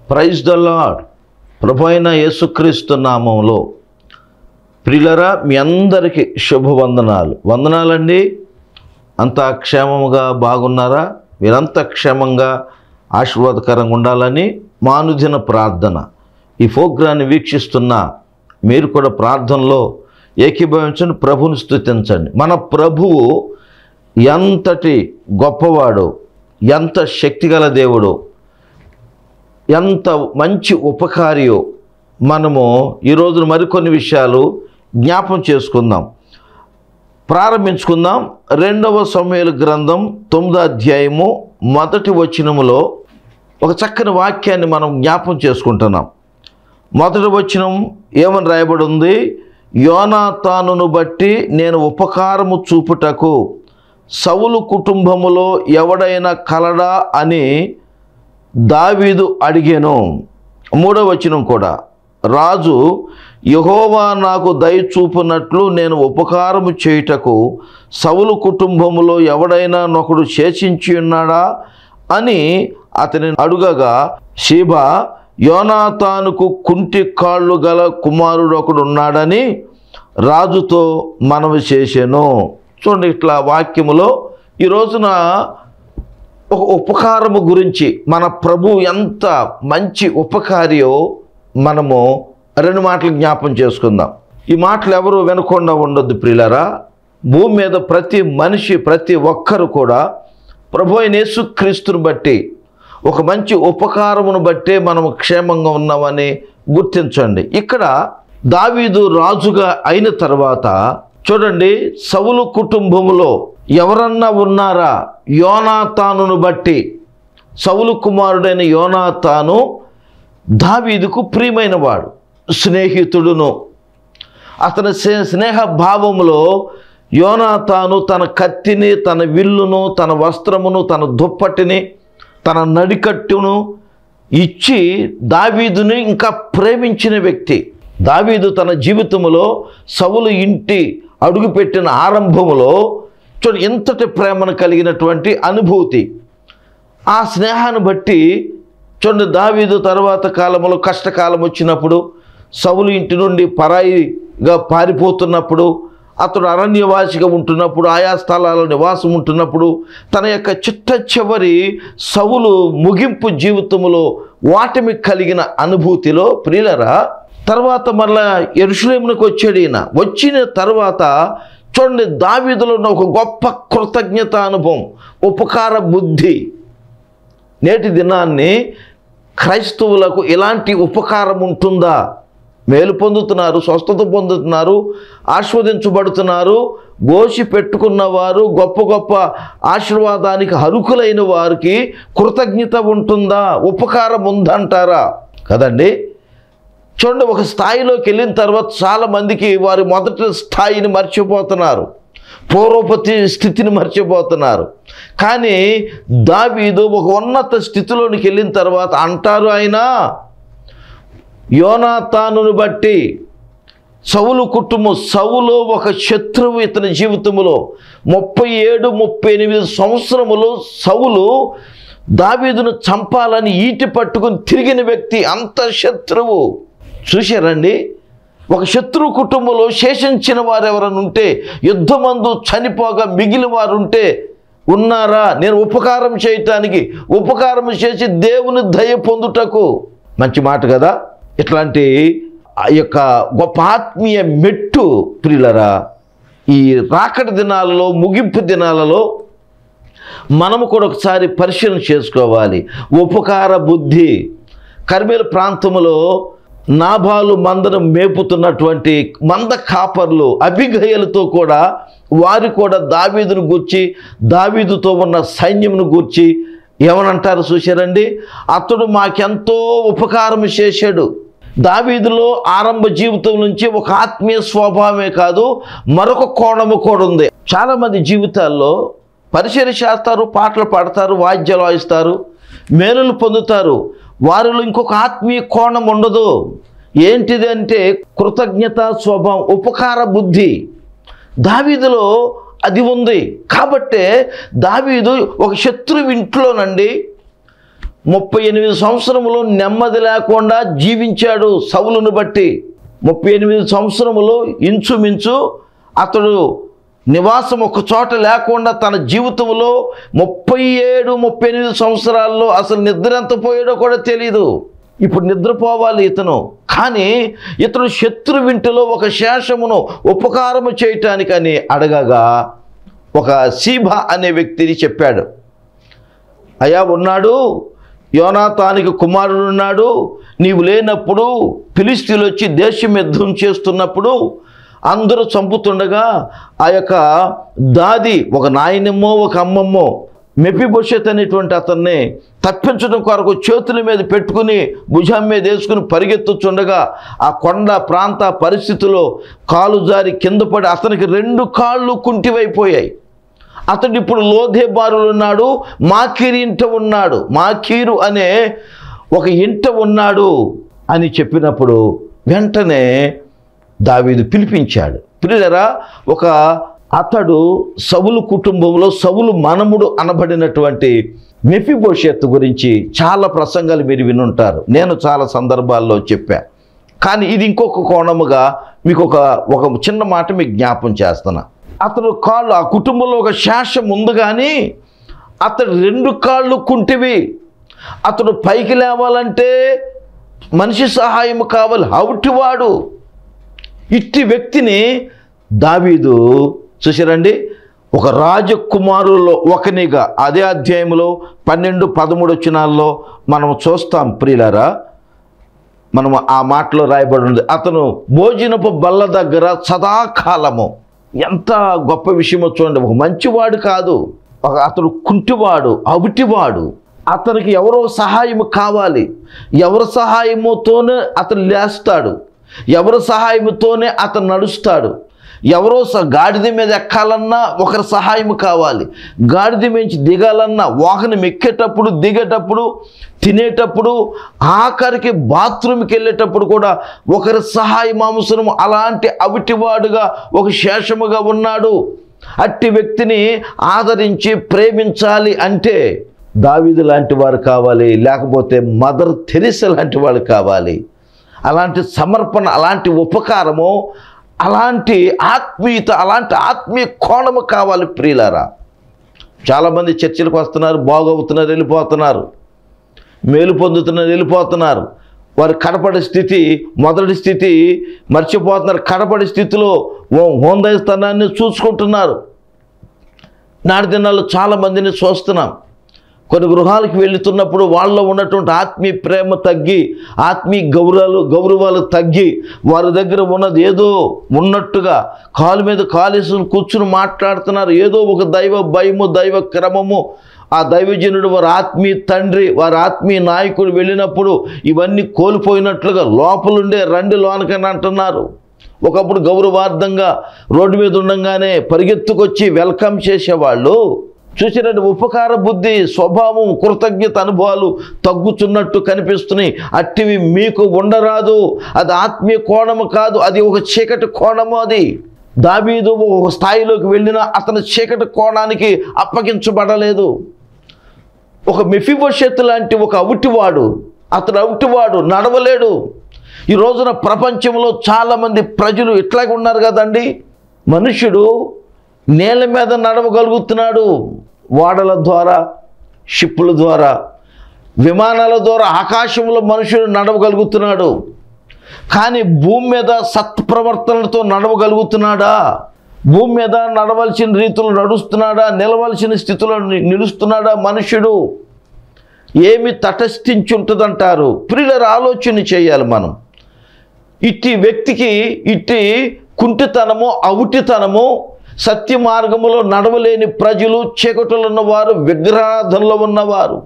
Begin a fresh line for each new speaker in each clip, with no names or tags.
praise the lord ప్రభు అయిన యేసుక్రీస్తు నామంలో ప్రియులరా మీ అందరికీ శుభవందనాలు వందనాలండి అంతా క్షేమముగా బాగున్నారా మీరంతా క్షేమంగా ఆశీర్వాదకరంగా ఉండాలని మానుదిన ప్రార్థన ఈ ప్రోగ్రాన్ని వీక్షిస్తున్న మీరు కూడా ప్రార్థనలో ఏకీభవించండి ప్రభుని స్థుతించండి మన ప్రభువు ఎంతటి గొప్పవాడు ఎంత శక్తిగల దేవుడు ఎంత మంచి ఉపకారియో మనము ఈరోజు మరికొన్ని విషయాలు జ్ఞాపం చేసుకుందాం ప్రారంభించుకుందాం రెండవ సమయాల గ్రంథం తొమ్మిదో అధ్యాయము మొదటి వచనములో ఒక చక్కని వాక్యాన్ని మనం జ్ఞాపం చేసుకుంటున్నాం మొదటి వచనం ఏమని రాయబడి ఉంది యోనాతానును బట్టి నేను ఉపకారము చూపుటకు సవులు కుటుంబములో ఎవడైనా కలడా అని దావీదు అడిగాను మూడవ వచనం కూడా రాజు యహోవా నాకు దయ చూపునట్లు నేను ఉపకారము చేయుటకు సవులు కుటుంబములో ఎవడైనా నొకడు శేషించి ఉన్నాడా అని అతని అడుగగా శిబా యోనాతానుకు కుంటి కాళ్ళు గల కుమారుడు ఒకడు ఉన్నాడని రాజుతో మనవి చేశాను చూడండి ఇట్లా వాక్యములో ఈ రోజున ఒక ఉపకారము గురించి మన ప్రభు ఎంత మంచి ఉపకారియో మనము రెండు మాటలు జ్ఞాపం చేసుకుందాం ఈ మాటలు ఎవరు వినకుండా ఉండొద్దు ప్రియులరా భూమి మీద ప్రతి మనిషి ప్రతి ఒక్కరు కూడా ప్రభు అయిన యేసుక్రీస్తుని బట్టి ఒక మంచి ఉపకారమును బట్టే మనము క్షేమంగా ఉన్నామని గుర్తించండి ఇక్కడ దావీదు రాజుగా అయిన తర్వాత చూడండి సవులు కుటుంబములో ఎవరన్నా ఉన్నారా యోనాతానును బట్టి సవులు కుమారుడైన యోనాతాను దావీదుకు ప్రియమైన వాడు స్నేహితుడును అతని స్నే- స్నేహ భావములో యోనాతాను తన కత్తిని తన విల్లును తన వస్త్రమును తన దుప్పటిని తన నడికట్టును ఇచ్చి దావీదుని ఇంకా ప్రేమించిన వ్యక్తి దావీదు తన జీవితంలో సవులు ఇంటి అడుగుపెట్టిన ఆరంభములో చూడండి ఎంతటి ప్రేమను కలిగినటువంటి అనుభూతి ఆ స్నేహాన్ని బట్టి చూడండి దావీదు తర్వాత కాలంలో కష్టకాలం వచ్చినప్పుడు సవులు ఇంటి నుండి పరాయిగా పారిపోతున్నప్పుడు అతడు అరణ్యవాసిగా ఉంటున్నప్పుడు ఆయా స్థలాల్లో నివాసం ఉంటున్నప్పుడు తన యొక్క చిట్ట చివరి సవులు ముగింపు జీవితంలో వాటమి కలిగిన అనుభూతిలో ప్రియులరా తర్వాత మళ్ళా ఎరుషులేమునకు వచ్చాడు ఈయన వచ్చిన తర్వాత చూడండి దావీదులో ఉన్న ఒక గొప్ప కృతజ్ఞత అనుభవం ఉపకార బుద్ధి నేటి దినాన్ని క్రైస్తవులకు ఇలాంటి ఉపకారం ఉంటుందా మేలు పొందుతున్నారు స్వస్థత పొందుతున్నారు ఆస్వాదించబడుతున్నారు గోసి పెట్టుకున్న వారు గొప్ప గొప్ప ఆశీర్వాదానికి హరుకులైన వారికి కృతజ్ఞత ఉంటుందా ఉపకారం ఉందంటారా కదండి చూడండి ఒక స్థాయిలోకి వెళ్ళిన తర్వాత చాలా మందికి వారి మొదటి స్థాయిని మర్చిపోతున్నారు పూర్వపతి స్థితిని మర్చిపోతున్నారు కానీ దావీదు ఒక ఉన్నత స్థితిలోనికి వెళ్ళిన తర్వాత అంటారు ఆయన యోనాతానును బట్టి సౌలు కుటుంబం సౌలు ఒక శత్రువు ఇతని జీవితంలో ముప్పై ఏడు ముప్పై ఎనిమిది సంవత్సరములు సౌలు దావీదును చంపాలని ఈటి పట్టుకుని తిరిగిన వ్యక్తి అంత శత్రువు చూశారండి ఒక శత్రు కుటుంబంలో శేషించిన వారు ఎవరైనా ఉంటే యుద్ధమందు చనిపోగా మిగిలిన వారు ఉంటే ఉన్నారా నేను ఉపకారం చేయటానికి ఉపకారం చేసి దేవుని దయ పొందుటకు మంచి మాట కదా ఇట్లాంటి ఆ యొక్క గొప్ప ఆత్మీయ మెట్టు ప్రియులరా ఈ రాకటి దినాలలో ముగింపు దినాలలో మనము కూడా ఒకసారి పరిశీలన చేసుకోవాలి ఉపకార బుద్ధి కర్మేల ప్రాంతంలో నాభాలు మందను మేపుతున్నటువంటి మంద కాపర్లు అభిగయలతో కూడా వారు కూడా దావీదును గూర్చి దావీదుతో ఉన్న సైన్యమును గూర్చి ఏమనంటారు చూశారండి అతడు మాకెంతో ఉపకారం చేశాడు దావీదులో ఆరంభ జీవితం నుంచి ఒక ఆత్మీయ స్వభావమే కాదు మరొక కోణము కూడా ఉంది చాలామంది జీవితాల్లో పరిచయ చేస్తారు పాటలు పాడతారు వాద్యాలు వాయిస్తారు మేలులు పొందుతారు వారిలో ఇంకొక ఆత్మీయ కోణం ఉండదు ఏంటిది అంటే కృతజ్ఞత స్వభావం ఉపకార బుద్ధి దావీదులో అది ఉంది కాబట్టే దావీదు ఒక శత్రువు ఇంట్లోనండి ముప్పై ఎనిమిది సంవత్సరములు నెమ్మది లేకుండా జీవించాడు సవులను బట్టి ముప్పై ఎనిమిది సంవత్సరములు ఇంచుమించు అతడు నివాసం ఒక చోట లేకుండా తన జీవితంలో ముప్పై ఏడు ముప్పై ఎనిమిది సంవత్సరాల్లో అసలు నిద్ర ఎంత పోయాడో కూడా తెలియదు ఇప్పుడు నిద్రపోవాలి ఇతను కానీ ఇతను శత్రువింటిలో ఒక శేషమును ఉపకారము చేయటానికని అడగగా ఒక సీభ అనే వ్యక్తిని చెప్పాడు అయా ఉన్నాడు యోనాతానికి కుమారుడు ఉన్నాడు నీవు లేనప్పుడు ఫిలిస్తీన్లు వచ్చి దేశం యుద్ధం చేస్తున్నప్పుడు అందరూ చంపుతుండగా ఆ యొక్క దాది ఒక నాయనమ్మో ఒక అమ్మమ్మో మెప్పిభవిష్యత్ అనేటువంటి అతన్ని తప్పించడం కొరకు చేతుల మీద పెట్టుకుని భుజం మీద వేసుకుని పరిగెత్తుచుండగా ఆ కొండ ప్రాంత పరిస్థితిలో కాలు జారి కింద పడి అతనికి రెండు కాళ్ళు కుంటివైపోయాయి అతడు ఇప్పుడు లోధే బారులు ఉన్నాడు మాకీరు ఇంట ఉన్నాడు మాకీరు అనే ఒక ఇంట ఉన్నాడు అని చెప్పినప్పుడు వెంటనే దావీదు పిలిపించాడు పిల్లరా ఒక అతడు సవులు కుటుంబంలో సవులు మనముడు అనబడినటువంటి మెఫిభవిష్యత్తు గురించి చాలా ప్రసంగాలు మీరు వినుంటారు నేను చాలా సందర్భాల్లో చెప్పా కానీ ఇది ఇంకొక కోణముగా మీకు ఒక ఒక చిన్న మాట మీకు జ్ఞాపం చేస్తున్నా అతను కాళ్ళు ఆ కుటుంబంలో ఒక శేషం ఉంది కానీ అతడు రెండు కాళ్ళు కుంటివి అతడు పైకి లేవాలంటే మనిషి సహాయం కావాలి హౌటివాడు ఇట్టి వ్యక్తిని దావీదు చూసారండి ఒక రాజకుమారుల్లో ఒకనిగా అదే అధ్యాయంలో పన్నెండు పదమూడు వచ్చినాల్లో మనం చూస్తాం ప్రియులారా మనం ఆ మాటలో రాయబడి ఉంది అతను భోజనపు బల్ల దగ్గర సదాకాలము ఎంత గొప్ప విషయమో చూడండి ఒక మంచివాడు కాదు ఒక అతడు కుంటివాడు అవిటివాడు అతనికి ఎవరో సహాయం కావాలి ఎవరి సహాయముతోనే అతను లేస్తాడు ఎవరి సహాయంతోనే అతను నడుస్తాడు ఎవరో స గాడిద మీద ఎక్కాలన్నా ఒకరి సహాయం కావాలి గాడిద మించి దిగాలన్నా వాహనం ఎక్కేటప్పుడు దిగేటప్పుడు తినేటప్పుడు ఆఖరికి బాత్రూమ్కి వెళ్ళేటప్పుడు కూడా ఒకరి సహాయం అవసరం అలాంటి అవిటివాడుగా ఒక శేషముగా ఉన్నాడు అట్టి వ్యక్తిని ఆదరించి ప్రేమించాలి అంటే దావీదు లాంటి వారు కావాలి లేకపోతే మదర్ తెరిస లాంటి వాడు కావాలి అలాంటి సమర్పణ అలాంటి ఉపకారము అలాంటి ఆత్మీయత అలాంటి ఆత్మీయ కోణము కావాలి ప్రియులారా చాలామంది చర్చిలకు వస్తున్నారు బాగవుతున్నారు వెళ్ళిపోతున్నారు మేలు పొందుతున్నారు వెళ్ళిపోతున్నారు వారి కడపడి స్థితి మొదటి స్థితి మర్చిపోతున్నారు కడపడి స్థితిలో ఓ హోందయిస్తనాన్ని చూసుకుంటున్నారు నాటి దినాల్లో చాలామందిని చూస్తున్నాం కొన్ని గృహాలకు వెళుతున్నప్పుడు వాళ్ళలో ఉన్నటువంటి ఆత్మీయ ప్రేమ తగ్గి ఆత్మీయ గౌరవాలు గౌరవాలు తగ్గి వారి దగ్గర ఉన్నది ఏదో ఉన్నట్టుగా కాలు మీద కాలేసుకుని కూర్చుని మాట్లాడుతున్నారు ఏదో ఒక దైవ భయము దైవ క్రమము ఆ దైవజనుడు వారి ఆత్మీయ తండ్రి వారి ఆత్మీయ నాయకుడు వెళ్ళినప్పుడు ఇవన్నీ కోల్పోయినట్లుగా లోపలుండే రండి లోనకని అంటున్నారు ఒకప్పుడు గౌరవార్థంగా రోడ్డు మీద ఉండగానే పరిగెత్తుకొచ్చి వెల్కమ్ చేసేవాళ్ళు చూసినట్టు ఉపకార బుద్ధి స్వభావం కృతజ్ఞత అనుభవాలు తగ్గుతున్నట్టు కనిపిస్తున్నాయి అట్టివి మీకు ఉండరాదు అది ఆత్మీయ కోణము కాదు అది ఒక చీకటి కోణము అది దావీదు ఒక స్థాయిలోకి వెళ్ళిన అతని చీకటి కోణానికి అప్పగించబడలేదు ఒక మెఫిభవిష్యత్తు లాంటి ఒక అవిటివాడు అతను అవిటివాడు నడవలేడు ఈ రోజున ప్రపంచంలో చాలామంది ప్రజలు ఇట్లాగే ఉన్నారు కదండి మనుషుడు నేల మీద నడవగలుగుతున్నాడు ఓడల ద్వారా షిప్పుల ద్వారా విమానాల ద్వారా ఆకాశంలో మనుషుడు నడవగలుగుతున్నాడు కానీ భూమి మీద సత్ప్రవర్తనలతో నడవగలుగుతున్నాడా భూమి మీద నడవలసిన రీతిలో నడుస్తున్నాడా నిలవలసిన స్థితిలో ని- నిలుస్తున్నాడా మనుషుడు ఏమి తటస్థించుంటుందంటారు ప్రియుల ఆలోచన చేయాలి మనం ఇట్టి వ్యక్తికి ఇట్టి కుంటితనము అవిటితనము సత్య మార్గములో నడవలేని ప్రజలు చీకటిలో ఉన్నవారు విగ్రహాధంలో ఉన్నవారు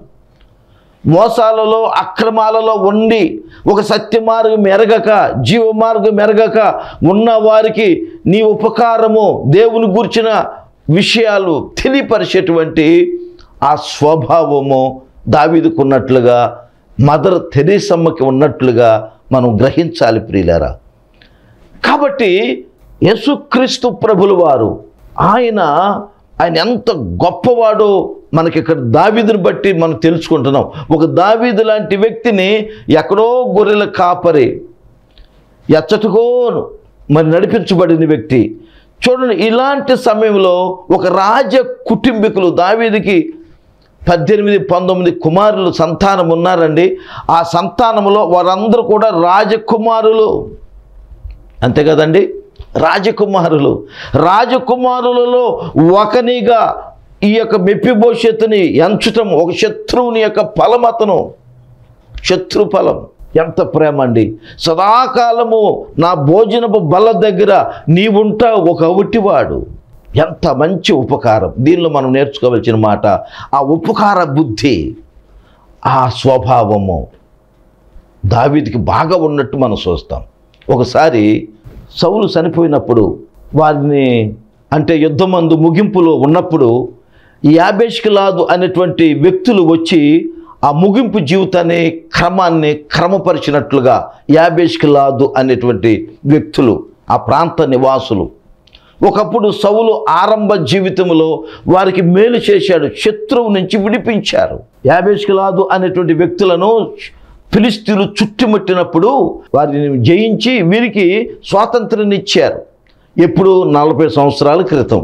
మోసాలలో అక్రమాలలో ఉండి ఒక సత్య మార్గం ఎరగక జీవ మార్గం ఎరగక ఉన్న వారికి నీ ఉపకారము దేవుని గుర్చిన విషయాలు తెలియపరిచేటువంటి ఆ స్వభావము దావీదుకు ఉన్నట్లుగా మదర్ తెరీసమ్మకి ఉన్నట్లుగా మనం గ్రహించాలి ప్రియులారా కాబట్టి యేసుక్రీస్తు ప్రభులు వారు ఆయన ఆయన ఎంత గొప్పవాడో మనకి ఇక్కడ దావీదుని బట్టి మనం తెలుసుకుంటున్నాం ఒక దావీదు లాంటి వ్యక్తిని ఎక్కడో గొర్రెల కాపరి ఎచ్చటకో మరి నడిపించబడిన వ్యక్తి చూడండి ఇలాంటి సమయంలో ఒక రాజ కుటుంబీకులు దావీదికి పద్దెనిమిది పంతొమ్మిది కుమారులు సంతానం ఉన్నారండి ఆ సంతానంలో వారందరూ కూడా రాజకుమారులు అంతే కదండి రాజకుమారులు రాజకుమారులలో ఒకనిగా ఈ యొక్క మెప్పిభవిష్యత్తుని ఎంచటం ఒక శత్రువుని యొక్క ఫలమతను శత్రు ఫలం ఎంత ప్రేమ అండి సదాకాలము నా భోజనపు బల్ల దగ్గర నీవుంటా ఒక అవిటివాడు ఎంత మంచి ఉపకారం దీనిలో మనం నేర్చుకోవాల్సిన మాట ఆ ఉపకార బుద్ధి ఆ స్వభావము దావీదికి బాగా ఉన్నట్టు మనం చూస్తాం ఒకసారి సౌలు చనిపోయినప్పుడు వారిని అంటే యుద్ధమందు ముగింపులో ఉన్నప్పుడు యాబేష్కిలాదు అనేటువంటి వ్యక్తులు వచ్చి ఆ ముగింపు జీవితాన్ని క్రమాన్ని క్రమపరిచినట్లుగా యాబేష్కిలాదు అనేటువంటి వ్యక్తులు ఆ ప్రాంత నివాసులు ఒకప్పుడు సౌలు ఆరంభ జీవితంలో వారికి మేలు చేశాడు శత్రువు నుంచి విడిపించారు యాబేష్కిలాదు అనేటువంటి వ్యక్తులను ఫిలిస్తీన్లు చుట్టుముట్టినప్పుడు వారిని జయించి వీరికి స్వాతంత్రాన్ని ఇచ్చారు ఎప్పుడు నలభై సంవత్సరాల క్రితం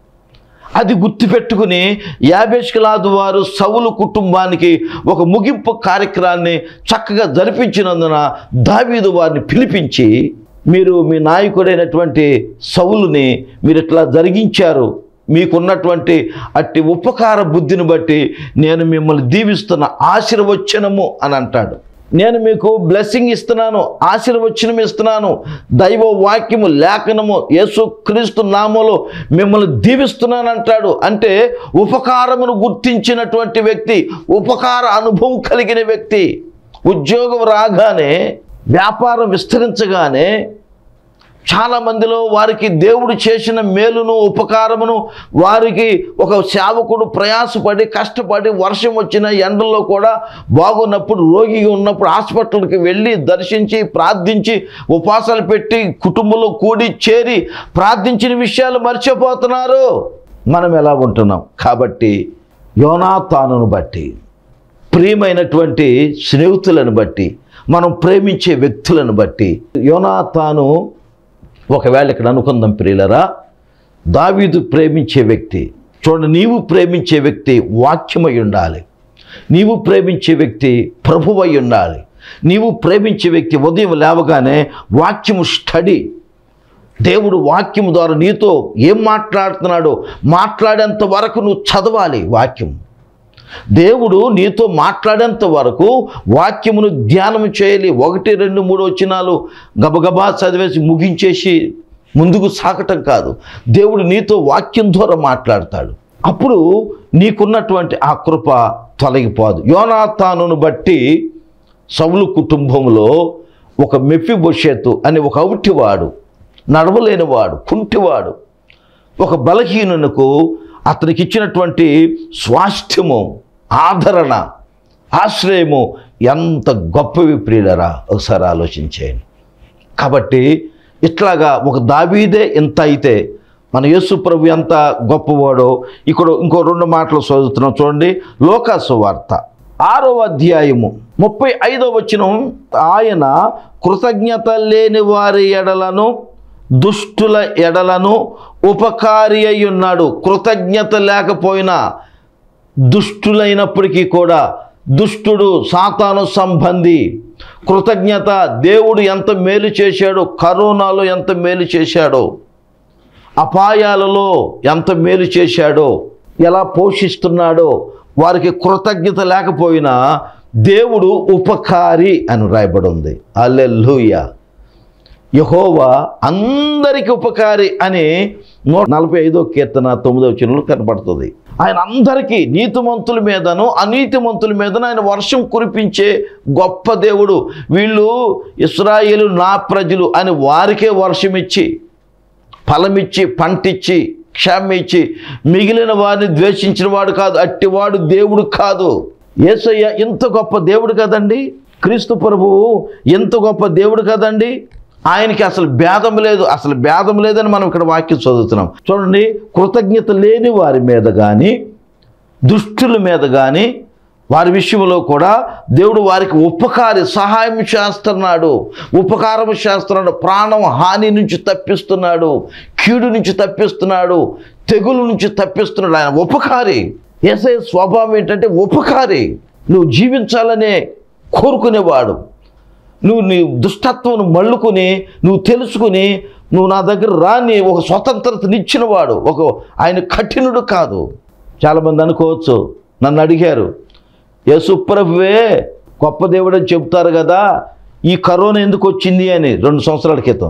అది గుర్తుపెట్టుకుని యాబేష్కలాదు వారు సౌలు కుటుంబానికి ఒక ముగింపు కార్యక్రమాన్ని చక్కగా జరిపించినందున దావీదు వారిని పిలిపించి మీరు మీ నాయకుడైనటువంటి సౌలుని మీరు ఇట్లా జరిగించారు మీకున్నటువంటి అట్టి ఉపకార బుద్ధిని బట్టి నేను మిమ్మల్ని దీవిస్తున్న ఆశీర్వచనము అని అంటాడు నేను మీకు బ్లెస్సింగ్ ఇస్తున్నాను ఆశీర్వచనం ఇస్తున్నాను దైవ వాక్యము లేఖనము యేసు క్రీస్తు నామములో మిమ్మల్ని దీవిస్తున్నాను అంటాడు అంటే ఉపకారమును గుర్తించినటువంటి వ్యక్తి ఉపకార అనుభవం కలిగిన వ్యక్తి ఉద్యోగం రాగానే వ్యాపారం విస్తరించగానే చాలా మందిలో వారికి దేవుడు చేసిన మేలును ఉపకారమును వారికి ఒక సేవకుడు ప్రయాసపడి కష్టపడి వర్షం వచ్చిన ఎండల్లో కూడా బాగున్నప్పుడు రోగిగా ఉన్నప్పుడు హాస్పిటల్కి వెళ్ళి దర్శించి ప్రార్థించి ఉపవాసాలు పెట్టి కుటుంబంలో కూడి చేరి ప్రార్థించిన విషయాలు మర్చిపోతున్నారు మనం ఎలా ఉంటున్నాం కాబట్టి యోనాతానును బట్టి ప్రియమైనటువంటి స్నేహితులను బట్టి మనం ప్రేమించే వ్యక్తులను బట్టి యోనాతాను ఒకవేళ ఇక్కడ అనుకుందాం ప్రియులరా దావీదు ప్రేమించే వ్యక్తి చూడండి నీవు ప్రేమించే వ్యక్తి వాక్యమై ఉండాలి నీవు ప్రేమించే వ్యక్తి ప్రభువై ఉండాలి నీవు ప్రేమించే వ్యక్తి ఉదయం లేవగానే వాక్యము స్టడీ దేవుడు వాక్యం ద్వారా నీతో ఏం మాట్లాడుతున్నాడో మాట్లాడేంత వరకు నువ్వు చదవాలి వాక్యం దేవుడు నీతో మాట్లాడేంత వరకు వాక్యమును ధ్యానం చేయాలి ఒకటి రెండు మూడు వచ్చినాలు గబగబా చదివేసి ముగించేసి ముందుకు సాగటం కాదు దేవుడు నీతో వాక్యం ద్వారా మాట్లాడతాడు అప్పుడు నీకున్నటువంటి ఆ కృప తొలగిపోదు యోనాతానును బట్టి సౌలు కుటుంబంలో ఒక మెఫిబొషెతు అనే ఒక అవిటివాడు నడవలేనివాడు కుంటివాడు ఒక బలహీనునకు అతనికి ఇచ్చినటువంటి స్వాస్థ్యము ఆదరణ ఆశ్రయము ఎంత గొప్పవి ప్రియులరా ఒకసారి ఆలోచించేయండి కాబట్టి ఇట్లాగా ఒక దావీదే ఇంత అయితే మన యేసు ప్రభు ఎంత గొప్పవాడో ఇక్కడ ఇంకో రెండు మాటలు చదువుతున్నాం చూడండి లోకాసు వార్త ఆరో అధ్యాయము ముప్పై ఐదో వచనం ఆయన కృతజ్ఞత లేని వారి ఎడలను దుష్టుల ఎడలను ఉపకారి అయి ఉన్నాడు కృతజ్ఞత లేకపోయినా దుష్టులైనప్పటికీ కూడా దుష్టుడు సాతాను సంబంధి కృతజ్ఞత దేవుడు ఎంత మేలు చేశాడో కరోనాలో ఎంత మేలు చేశాడో అపాయాలలో ఎంత మేలు చేశాడో ఎలా పోషిస్తున్నాడో వారికి కృతజ్ఞత లేకపోయినా దేవుడు ఉపకారి అని రాయబడి ఉంది అల్లెల్లుయ్య యహోవా అందరికి ఉపకారి అని నూట నలభై ఐదో కీర్తన తొమ్మిదవ చిన్నలో కనపడుతుంది ఆయన అందరికీ నీతిమంతుల మీదను అనీతిమంతుల మీదను ఆయన వర్షం కురిపించే గొప్ప దేవుడు వీళ్ళు ఇస్రాయేలు నా ప్రజలు అని వారికే వర్షం ఇచ్చి ఫలమిచ్చి పంటిచ్చి క్షేమ ఇచ్చి మిగిలిన వారిని ద్వేషించిన వాడు కాదు అట్టివాడు దేవుడు కాదు యేసయ్య ఇంత గొప్ప దేవుడు కదండి క్రీస్తు ప్రభువు ఎంత గొప్ప దేవుడు కదండి ఆయనకి అసలు భేదం లేదు అసలు భేదం లేదని మనం ఇక్కడ వాక్యం చదువుతున్నాం చూడండి కృతజ్ఞత లేని వారి మీద కానీ దుష్టుల మీద కానీ వారి విషయంలో కూడా దేవుడు వారికి ఉపకారి సహాయం చేస్తున్నాడు ఉపకారం చేస్తున్నాడు ప్రాణం హాని నుంచి తప్పిస్తున్నాడు కీడు నుంచి తప్పిస్తున్నాడు తెగులు నుంచి తప్పిస్తున్నాడు ఆయన ఉపకారి ఏసై స్వభావం ఏంటంటే ఉపకారి నువ్వు జీవించాలనే కోరుకునేవాడు నువ్వు నీ దుష్టత్వం మళ్ళుకుని నువ్వు తెలుసుకుని నువ్వు నా దగ్గర రాని ఒక స్వతంత్రతనిచ్చినవాడు ఒక ఆయన కఠినుడు కాదు చాలామంది అనుకోవచ్చు నన్ను అడిగారు యేసుప్రభువే గొప్ప దేవుడు అని చెప్తారు కదా ఈ కరోనా ఎందుకు వచ్చింది అని రెండు సంవత్సరాల క్రితం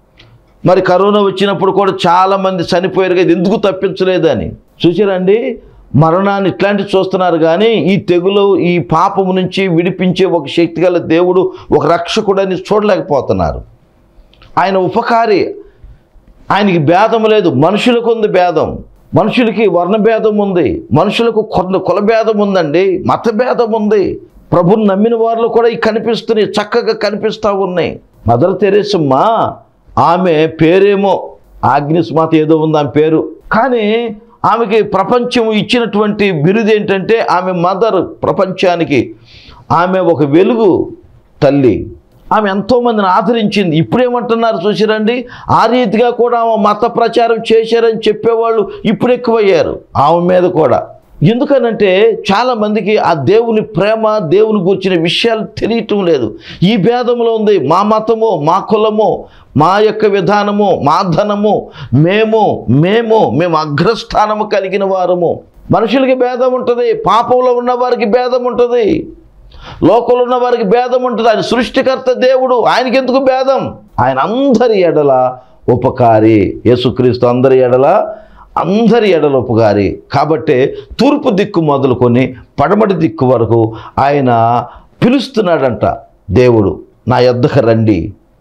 మరి కరోనా వచ్చినప్పుడు కూడా చాలామంది చనిపోయారు కదా ఎందుకు తప్పించలేదని చూసారండి మరణాన్ని ఇట్లాంటివి చూస్తున్నారు కానీ ఈ తెగులు ఈ పాపము నుంచి విడిపించే ఒక శక్తి గల దేవుడు ఒక రక్షకుడని చూడలేకపోతున్నారు ఆయన ఉపకారి ఆయనకి భేదం లేదు మనుషులకు ఉంది భేదం మనుషులకి వర్ణ భేదం ఉంది మనుషులకు కొన్ని కుల భేదం ఉందండి మత భేదం ఉంది ప్రభుని నమ్మిన వారిలో కూడా ఇవి కనిపిస్తున్నాయి చక్కగా కనిపిస్తూ ఉన్నాయి మదర్ తెరేసమ్మ ఆమె పేరేమో ఆగ్నిస్ మాత ఏదో ఉంది ఆమె పేరు కానీ ఆమెకి ప్రపంచం ఇచ్చినటువంటి బిరుదు ఏంటంటే ఆమె మదర్ ప్రపంచానికి ఆమె ఒక వెలుగు తల్లి ఆమె ఎంతోమందిని ఆదరించింది ఇప్పుడేమంటున్నారు చూసిరండి ఆ రీతిగా కూడా ఆమె మత ప్రచారం చేశారని చెప్పేవాళ్ళు ఇప్పుడు ఎక్కువయ్యారు ఆమె మీద కూడా ఎందుకనంటే చాలామందికి ఆ దేవుని ప్రేమ దేవుని గురించిన విషయాలు తెలియటం లేదు ఈ భేదంలో ఉంది మా మతము మా కులము మా యొక్క విధానము మా ధనము మేము మేము మేము అగ్రస్థానము కలిగిన వారము మనుషులకి భేదం ఉంటుంది పాపంలో ఉన్న వారికి భేదం ఉంటుంది లోకంలో ఉన్న వారికి భేదం ఉంటుంది ఆయన సృష్టికర్త దేవుడు ఆయనకి ఎందుకు భేదం ఆయన అందరి ఎడల ఉపకారి యేసుక్రీస్తు అందరి ఎడల అందరి ఎడల ఉపకారి కాబట్టే తూర్పు దిక్కు మొదలుకొని పడమటి దిక్కు వరకు ఆయన పిలుస్తున్నాడంట దేవుడు నా యొద్దకు రండి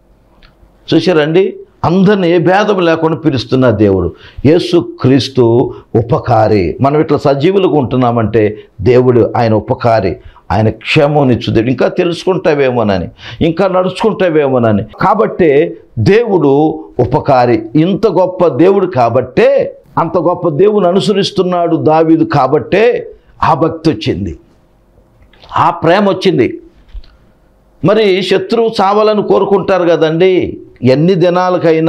చూసారండి అందరిని ఏ భేదం లేకుండా పిలుస్తున్న దేవుడు యేసు క్రీస్తు ఉపకారి మనం ఇట్లా సజీవులుగా ఉంటున్నామంటే దేవుడు ఆయన ఉపకారి ఆయన క్షేమనిచ్చు దేవుడు ఇంకా తెలుసుకుంటావేమోనని ఇంకా నడుచుకుంటావేమోనని కాబట్టే దేవుడు ఉపకారి ఇంత గొప్ప దేవుడు కాబట్టే అంత గొప్ప దేవుని అనుసరిస్తున్నాడు దావీదు కాబట్టే ఆ భక్తి వచ్చింది ఆ ప్రేమ వచ్చింది మరి శత్రువు చావాలని కోరుకుంటారు కదండి ఎన్ని దినాలకైనా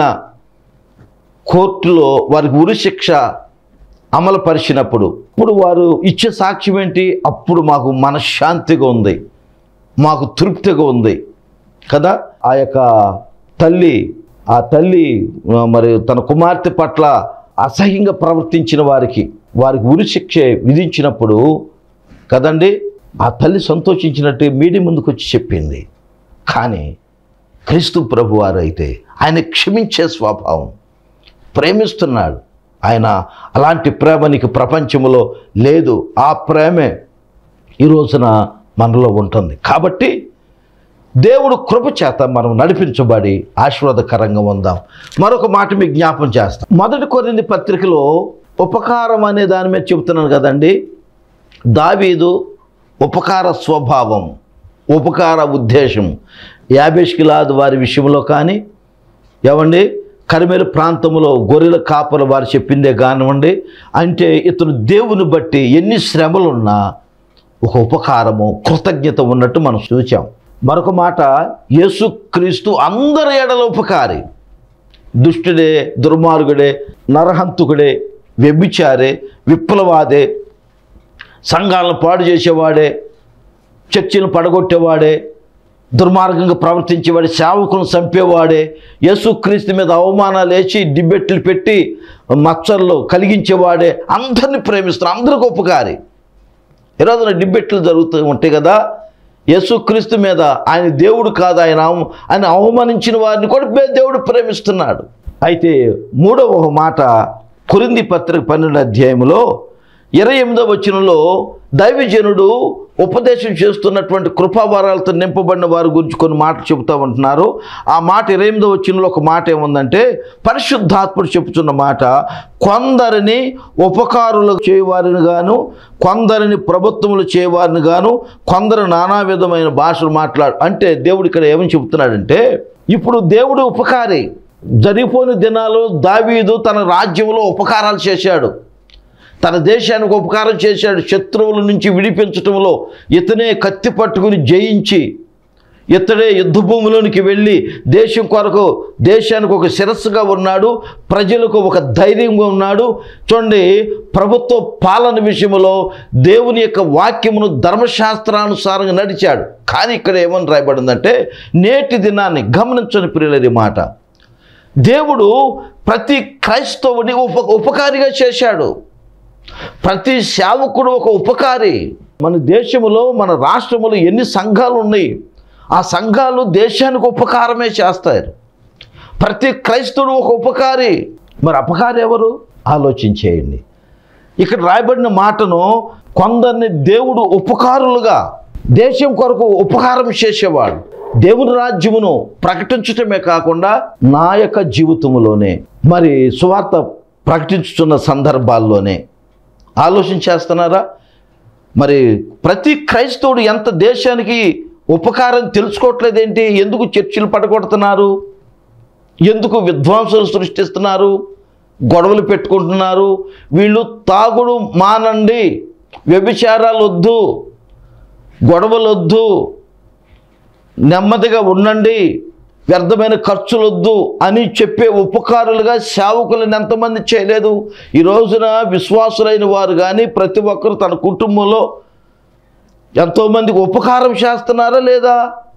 కోర్టులో వారికి ఉరి శిక్ష అమలు పరిచినప్పుడు ఇప్పుడు వారు ఇచ్చే సాక్ష్యం ఏంటి అప్పుడు మాకు మనశ్శాంతిగా ఉంది మాకు తృప్తిగా ఉంది కదా ఆ యొక్క తల్లి ఆ తల్లి ఆ, మరి తన కుమార్తె పట్ల అసహ్యంగా ప్రవర్తించిన వారికి వారికి ఉరి శిక్ష విధించినప్పుడు కదండి ఆ తల్లి సంతోషించినట్టు మీడియం ముందుకు వచ్చి చెప్పింది కానీ క్రీస్తు ప్రభు వారు అయితే ఆయన క్షమించే స్వభావం ప్రేమిస్తున్నాడు ఆయన అలాంటి ప్రేమ నీకు ప్రపంచంలో లేదు ఆ ప్రేమే ఈ రోజున మనలో ఉంటుంది కాబట్టి దేవుడు కృప చేత మనం నడిపించబడి ఆశీర్వాదకరంగా ఉందాం మరొక మాట మీకు జ్ఞాపం చేస్తాం మొదటి కొరింది పత్రికలో ఉపకారం అనే దాని మీద చెబుతున్నాను కదండి దావీదు ఉపకార స్వభావం ఉపకార ఉద్దేశం యాబేష్కిలాదు వారి విషయంలో కానీ ఏమండి కరిమేలు ప్రాంతంలో గొర్రెల కాపల వారు చెప్పిందే కానివ్వండి అంటే ఇతను దేవుని బట్టి ఎన్ని శ్రమలున్నా ఒక ఉపకారము కృతజ్ఞత ఉన్నట్టు మనం చూచాం మరొక మాట యేసుక్రీస్తు అందరి ఎడల ఉపకారి దుష్టుడే దుర్మార్గుడే నరహంతుకుడే వ్యభిచారే విప్లవాదే సంఘాలను పాడు చేసేవాడే చర్చిలను పడగొట్టేవాడే దుర్మార్గంగా ప్రవర్తించేవాడే సేవకులను చంపేవాడే యేసుక్రీస్తు మీద అవమానాలు వేసి డిబెట్లు పెట్టి మచ్చర్లు కలిగించేవాడే అందరిని ప్రేమిస్తున్నారు అందరికి ఉపకారి ఈరోజున డిబెట్లు జరుగుతూ ఉంటాయి కదా యేసుక్రీస్తు మీద ఆయన దేవుడు కాదు ఆయన అవ- ఆయన అవమానించిన వారిని కూడా బే- దేవుడు ప్రేమిస్తున్నాడు అయితే మూడవ ఒక మాట కొరింది పత్రిక పన్నెండు అధ్యాయంలో ఇరవై ఎనిమిదో వచనంలో దైవజనుడు ఉపదేశం చేస్తున్నటువంటి కృపావరాలతో నింపబడిన వారి గురించి కొన్ని మాటలు చెబుతా ఉంటున్నారు ఆ మాట ఇరవై ఎనిమిదో వచనంలో ఒక మాట ఏముందంటే పరిశుద్ధాత్ముడు చెబుతున్న మాట కొందరిని ఉపకారులు చేయవారిని గాను కొందరిని ప్రభుత్వములు చేయవారిని గాను కొందరు నానా విధమైన భాషలు మాట్లాడు అంటే దేవుడు ఇక్కడ ఏమని చెబుతున్నాడంటే ఇప్పుడు దేవుడు ఉపకారి జరిగిపోయిన దినాలు దావీదు తన రాజ్యంలో ఉపకారాలు చేశాడు తన దేశానికి ఉపకారం చేశాడు శత్రువుల నుంచి విడిపించటంలో ఇతనే కత్తి పట్టుకుని జయించి ఇతడే యుద్ధ భూమిలోనికి వెళ్ళి దేశం కొరకు దేశానికి ఒక శిరస్సుగా ఉన్నాడు ప్రజలకు ఒక ధైర్యంగా ఉన్నాడు చూడండి ప్రభుత్వ పాలన విషయంలో దేవుని యొక్క వాక్యమును ధర్మశాస్త్రానుసారంగా నడిచాడు కానీ ఇక్కడ ఏమని రాయబడిందంటే నేటి దినాన్ని గమనించని ప్రియులది మాట దేవుడు ప్రతి క్రైస్తవుని ఉప ఉపకారిగా చేశాడు ప్రతి సేవకుడు ఒక ఉపకారి మన దేశంలో మన రాష్ట్రంలో ఎన్ని సంఘాలు ఉన్నాయి ఆ సంఘాలు దేశానికి ఉపకారమే చేస్తారు ప్రతి క్రైస్తవుడు ఒక ఉపకారి మరి అపకారి ఎవరు ఆలోచించేయండి ఇక్కడ రాయబడిన మాటను కొందరిని దేవుడు ఉపకారులుగా దేశం కొరకు ఉపకారం చేసేవాడు దేవుని రాజ్యమును ప్రకటించటమే కాకుండా నా యొక్క జీవితంలోనే మరి సువార్త ప్రకటించుతున్న సందర్భాల్లోనే ఆలోచన చేస్తున్నారా మరి ప్రతి క్రైస్తవుడు ఎంత దేశానికి ఉపకారం తెలుసుకోవట్లేదేంటి ఎందుకు చర్చిలు పడగొడుతున్నారు ఎందుకు విధ్వంసులు సృష్టిస్తున్నారు గొడవలు పెట్టుకుంటున్నారు వీళ్ళు తాగుడు మానండి వ్యభిచారాలు వద్దు గొడవలు వద్దు నెమ్మదిగా ఉండండి వ్యర్థమైన ఖర్చులు వద్దు అని చెప్పే ఉపకారులుగా సేవకులను ఎంతమంది చేయలేదు ఈ రోజున విశ్వాసులైన వారు కానీ ప్రతి ఒక్కరు తన కుటుంబంలో ఎంతోమందికి ఉపకారం చేస్తున్నారా లేదా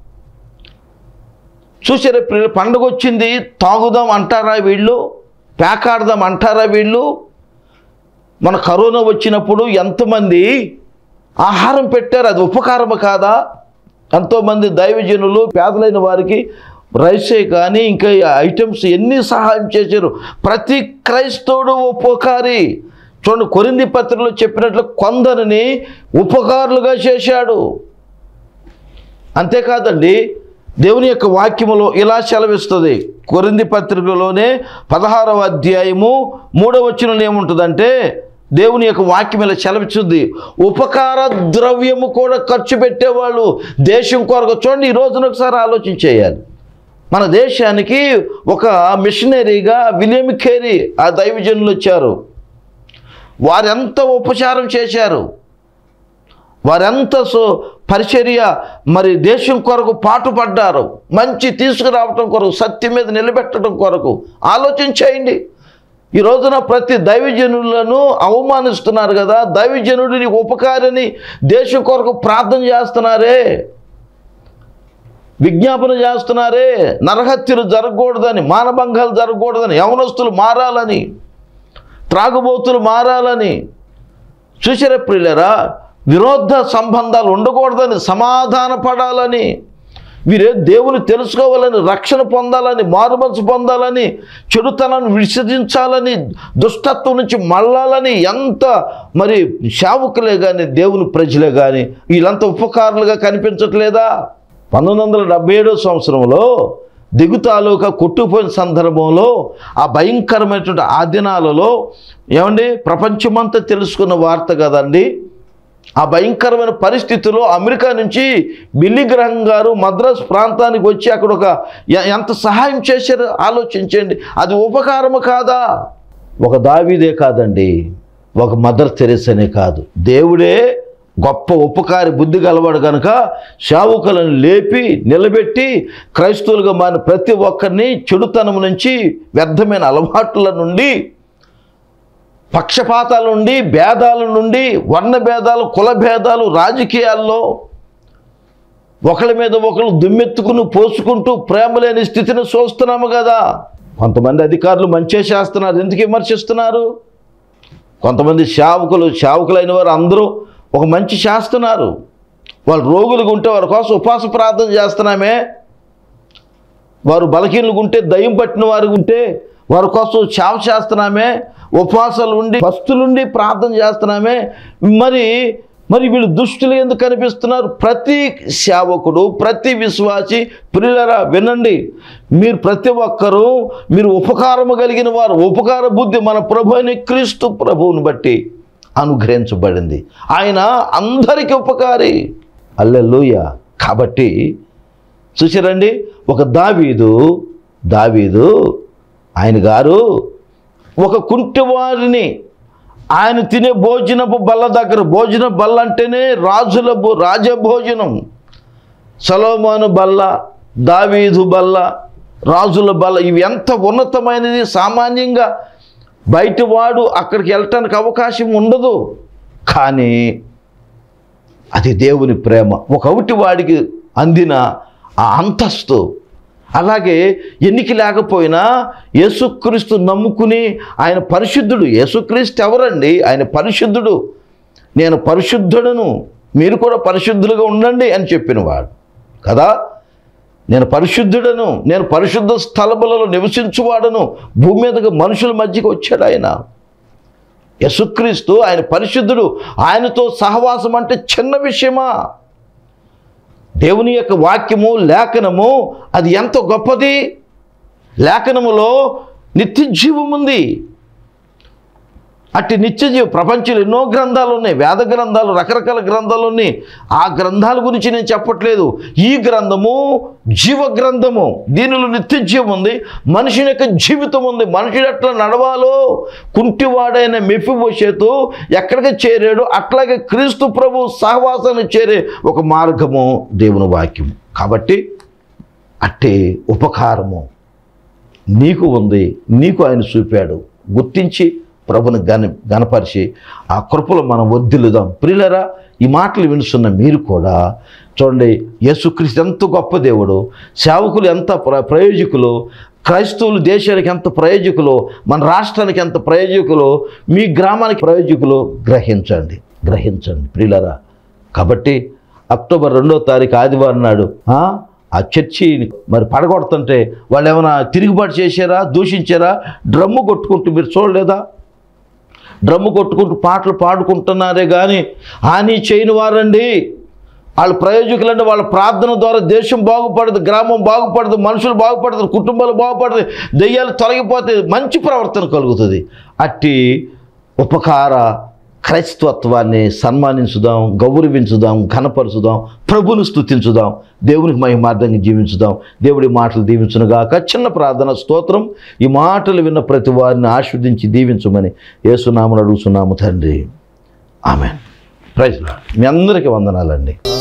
చూసారా ప్రియ పండుగ వచ్చింది తాగుదాం అంటారా వీళ్ళు పేకాడదాం అంటారా వీళ్ళు మన కరోనా వచ్చినప్పుడు ఎంతమంది ఆహారం పెట్టారు అది ఉపకారము కాదా ఎంతోమంది దైవజనులు పేదలైన వారికి రైసే కానీ ఇంకా ఈ ఐటమ్స్ ఎన్ని సహాయం చేశారు ప్రతి క్రైస్తవుడు ఉపకారి చూడండి కొరింది పత్రికలో చెప్పినట్లు కొందరిని ఉపకారులుగా చేశాడు అంతేకాదండి దేవుని యొక్క వాక్యములో ఇలా సెలవిస్తుంది కొరింది పత్రికలోనే పదహారవ అధ్యాయము మూడవ వచనంలో ఏముంటుందంటే దేవుని యొక్క వాక్యం ఇలా సెలవిస్తుంది ఉపకార ద్రవ్యము కూడా ఖర్చు పెట్టేవాళ్ళు దేశం కొరకు చూడండి ఈ రోజున ఒకసారి ఆలోచించేయాలి మన దేశానికి ఒక మిషనరీగా విలియం కేరీ ఆ దైవజనులు వచ్చారు వారెంత ఉపచారం చేశారు వారెంత సో పరిచర్య మరి దేశం కొరకు పాటుపడ్డారు మంచి తీసుకురావటం కొరకు సత్యం మీద నిలబెట్టడం కొరకు ఆలోచన చేయండి ఈ రోజున ప్రతి దైవజనులను అవమానిస్తున్నారు కదా దైవజనుడిని ఉపకారిని దేశం కొరకు ప్రార్థన చేస్తున్నారే విజ్ఞాపన చేస్తున్నారే నరహత్యలు జరగకూడదని మానభంగాలు జరగకూడదని యవనస్తులు మారాలని త్రాగుబోతులు మారాలని చూసారా ప్రియులరా విరోధ సంబంధాలు ఉండకూడదని సమాధాన పడాలని వీరే దేవుని తెలుసుకోవాలని రక్షణ పొందాలని మారుమనసు పొందాలని చెడుతనాన్ని విసర్జించాలని దుష్టత్వం నుంచి మళ్ళాలని ఎంత మరి సేవకులే కానీ దేవుని ప్రజలే కానీ వీళ్ళంతా ఉపకారులుగా కనిపించట్లేదా పంతొమ్మిది వందల డెబ్బై ఏడో సంవత్సరంలో దిగుతాలుగా కొట్టుకుపోయిన సందర్భంలో ఆ భయంకరమైనటువంటి ఆ దినాలలో ఏమండి ప్రపంచమంతా తెలుసుకున్న వార్త కదండి ఆ భయంకరమైన పరిస్థితిలో అమెరికా నుంచి బిల్లి గ్రహం గారు మద్రాస్ ప్రాంతానికి వచ్చి అక్కడ ఒక ఎ- ఎంత సహాయం చేశారో ఆలోచించండి అది ఉపకారము కాదా ఒక దావీదే కాదండి ఒక మదర్ తెరేసనే కాదు దేవుడే గొప్ప ఉపకారి బుద్ధి గలవాడు కనుక సేవకులను లేపి నిలబెట్టి క్రైస్తవులుగా మారిన ప్రతి ఒక్కరిని చెడుతనం నుంచి వ్యర్థమైన అలవాట్ల నుండి పక్షపాతాల నుండి భేదాల నుండి వర్ణ భేదాలు కుల భేదాలు రాజకీయాల్లో ఒకళ్ళ మీద ఒకళ్ళు దుమ్మెత్తుకుని పోసుకుంటూ ప్రేమ లేని స్థితిని చూస్తున్నాము కదా కొంతమంది అధికారులు మంచే చేస్తున్నారు ఎందుకు విమర్శిస్తున్నారు కొంతమంది సేవకులు సేవకులైన వారు అందరూ ఒక మంచి చేస్తున్నారు వాళ్ళు రోగులుగా ఉంటే వారి కోసం ఉపవాస ప్రార్థన చేస్తున్నామే వారు బలహీనలుగా ఉంటే దయ్యం పట్టిన వారు ఉంటే వారి కోసం సేవ చేస్తున్నామే ఉపవాసాలు ఉండి భక్తులుండి ప్రార్థన చేస్తున్నామే మరి మరి వీళ్ళు దుష్టులు ఎందుకు కనిపిస్తున్నారు ప్రతి సేవకుడు ప్రతి విశ్వాసి ప్రియులరా వినండి మీరు ప్రతి ఒక్కరూ మీరు ఉపకారము కలిగిన వారు ఉపకార బుద్ధి మన ప్రభు అయిన క్రీస్తు ప్రభువుని బట్టి అనుగ్రహించబడింది ఆయన అందరికీ ఉపకారి అల్లెలుయ కాబట్టి చూసారండి ఒక దావీదు దావీదు ఆయన గారు ఒక కుంటివారిని ఆయన తినే భోజనపు బల్ల దగ్గర భోజన బల్ల అంటేనే రాజుల భో రాజభోజనం సలోమాను బల్ల దావీదు బల్ల రాజుల బల్ల ఇవి ఎంత ఉన్నతమైనది సామాన్యంగా బయటవాడు అక్కడికి వెళ్ళటానికి అవకాశం ఉండదు కానీ అది దేవుని ప్రేమ ఒకటి వాడికి అందిన ఆ అంతస్తు అలాగే ఎన్నిక లేకపోయినా యేసుక్రీస్తు నమ్ముకుని ఆయన పరిశుద్ధుడు యేసుక్రీస్తు ఎవరండి ఆయన పరిశుద్ధుడు నేను పరిశుద్ధుడను మీరు కూడా పరిశుద్ధులుగా ఉండండి అని చెప్పినవాడు కదా నేను పరిశుద్ధుడను నేను పరిశుద్ధ స్థలములలో నివసించువాడను భూమి మీదకి మనుషుల మధ్యకి వచ్చాడు ఆయన యసుక్రీస్తు ఆయన పరిశుద్ధుడు ఆయనతో సహవాసం అంటే చిన్న విషయమా దేవుని యొక్క వాక్యము లేఖనము అది ఎంత గొప్పది లేఖనములో నిత్య జీవం ఉంది అట్టి నిత్యజీవ ప్రపంచంలో ఎన్నో గ్రంథాలు ఉన్నాయి వేద గ్రంథాలు రకరకాల గ్రంథాలు ఉన్నాయి ఆ గ్రంథాల గురించి నేను చెప్పట్లేదు ఈ గ్రంథము జీవ గ్రంథము దీనిలో నిత్య జీవం ఉంది మనిషి యొక్క జీవితం ఉంది మనుషుడు ఎట్లా నడవాలో కుంటివాడైన మెఫిబోషేతు ఎక్కడికి చేరాడు అట్లాగే క్రీస్తు ప్రభు సహవాసాన్ని చేరే ఒక మార్గము దేవుని వాక్యము కాబట్టి అట్టే ఉపకారము నీకు ఉంది నీకు ఆయన చూపాడు గుర్తించి ప్రభుని గన గనపరిచి ఆ కృపలో మనం వర్ధిల్లుదాం ప్రియులరా ఈ మాటలు వినుస్తున్న మీరు కూడా చూడండి యేసుక్రీస్తు ఎంత గొప్ప దేవుడు సేవకులు ఎంత ప్ర ప్రయోజకులు క్రైస్తవులు దేశానికి ఎంత ప్రయోజకులు మన రాష్ట్రానికి ఎంత ప్రయోజకులు మీ గ్రామానికి ప్రయోజకులు గ్రహించండి గ్రహించండి ప్రియులరా కాబట్టి అక్టోబర్ రెండో తారీఖు ఆదివారం నాడు ఆ, ఆ చర్చి మరి పడగొడుతుంటే వాళ్ళు ఏమైనా తిరుగుబాటు చేశారా దూషించారా డ్రమ్ము కొట్టుకుంటూ మీరు చూడలేదా డ్రమ్ము కొట్టుకుంటూ పాటలు పాడుకుంటున్నారే కానీ హాని చేయని వారండి వాళ్ళ ప్రయోజకులంటే వాళ్ళ ప్రార్థన ద్వారా దేశం బాగుపడదు గ్రామం బాగుపడదు మనుషులు బాగుపడదు కుటుంబాలు బాగుపడదు దెయ్యాలు తొలగిపోతాయి మంచి ప్రవర్తన కలుగుతుంది అట్టి ఉపకార క్రైస్తవత్వాన్ని సన్మానించుదాం గౌరవించుదాం ఘనపరచుదాం ప్రభుని స్తుతించుదాం దేవునికి మహిమార్థంగా జీవించుదాం దేవుడి మాటలు దీవించునుగాక చిన్న ప్రార్థన స్తోత్రం ఈ మాటలు విన్న ప్రతి వారిని ఆస్వాదించి దీవించమని యేసునామను అడుగుతున్నాము తండ్రి ఆమె ప్రైజ్ మీ అందరికీ వందనాలండి